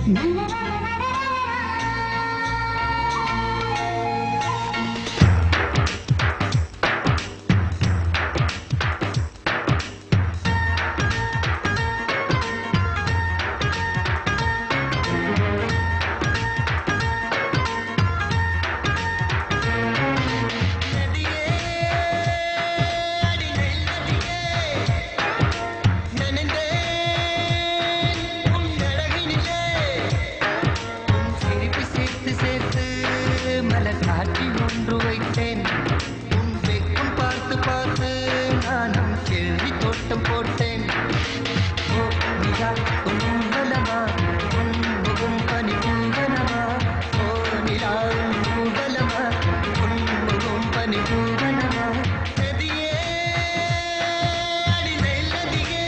போட்டேன் ஓ நிலா உன் ஊர்வலமா உன் முகம் பனி பூவனமா ஓ நிலா உன் ஊர்வலமா உன் முகம் பனி பூவனமா நதியே அடி நெல்லதியே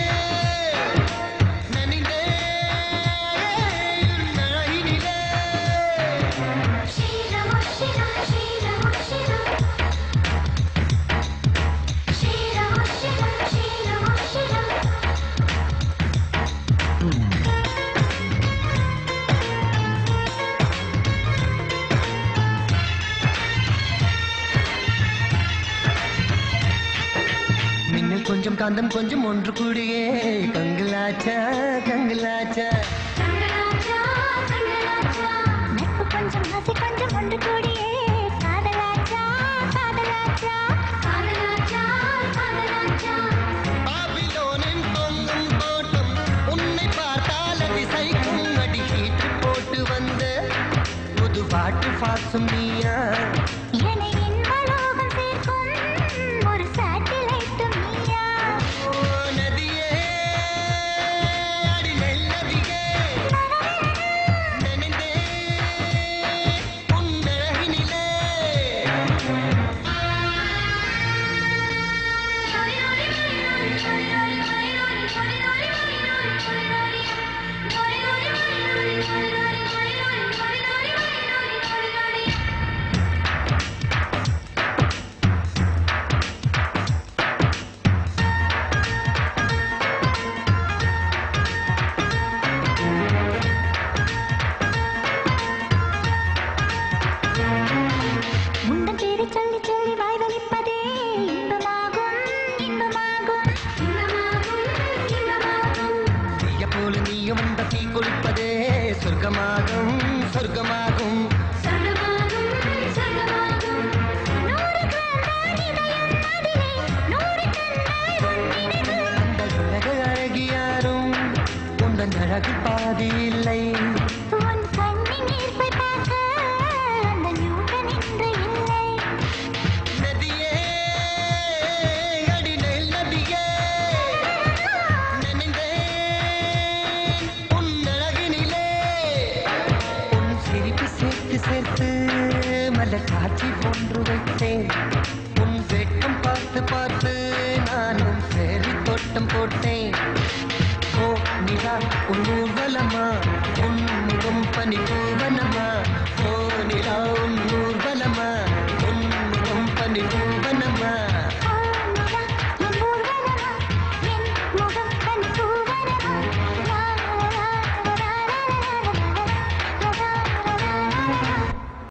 நனிலே நாயினிலே மின்னல் கொஞ்சம் காந்தம் கொஞ்சம் ஒன்று கூடியே கங்கலாச்சா கங்கலாச்சா கொஞ்சம் ஆசை கொஞ்சம் ஒன்று கூடியே காதலாச்சா காதலாச்சா காதலாச்சா காதலாச்சா பாபிலோனின் தொங்கும் தோட்டம் உன்னை பார்த்தால் அது சைக்கும் அடி சீட்டு போட்டு வந்த புது பாட்டு பாசும் நீயா என்னை இன்பலோகம் சேர்க்கும் ஒரு சேட்டிலைட்டும் நீயா ஓ நதியே அடி நெல்லதியே நனைந்தே உன் அழகினிலே முண்டம் பேரை சொல்லி சொல்லி வாய் வலிப்பதே இன்பமாகும் இன்பமாகும் இன்பமாகும் இன்பமாகும் தீய போல நீயும் அந்த தீ கொளிப்பதே சொர்க்கமாகும் சொர்க்கமாகும் சொர்க்கமாகும் சொர்க்கமாகும் நூறு கிராம் இதயம் அதிலே நூறு கண்ணாய் உன்னினைவு அந்த உலக அழகியாரும் உந்தன் அழகு பாதி இல்லை உன் கண்ணின் ஈர்ப்பை பார்க்க அந்த நியூட்டன் இன்று இல்லை நதியே அடி நெல் நதியே நினைந்தேன் உன் அழகினிலே உன் சிரிப்பு சேர்த்து சேர்த்து மலர் காட்சி ஒன்று வைத்தேன் உன் வெட்கம் பார்த்து பார்த்து நானும் சேரி தோட்டம் போட்டேன் ஓ நிலா உன் ஊர்வலமா உன் முகம் பனி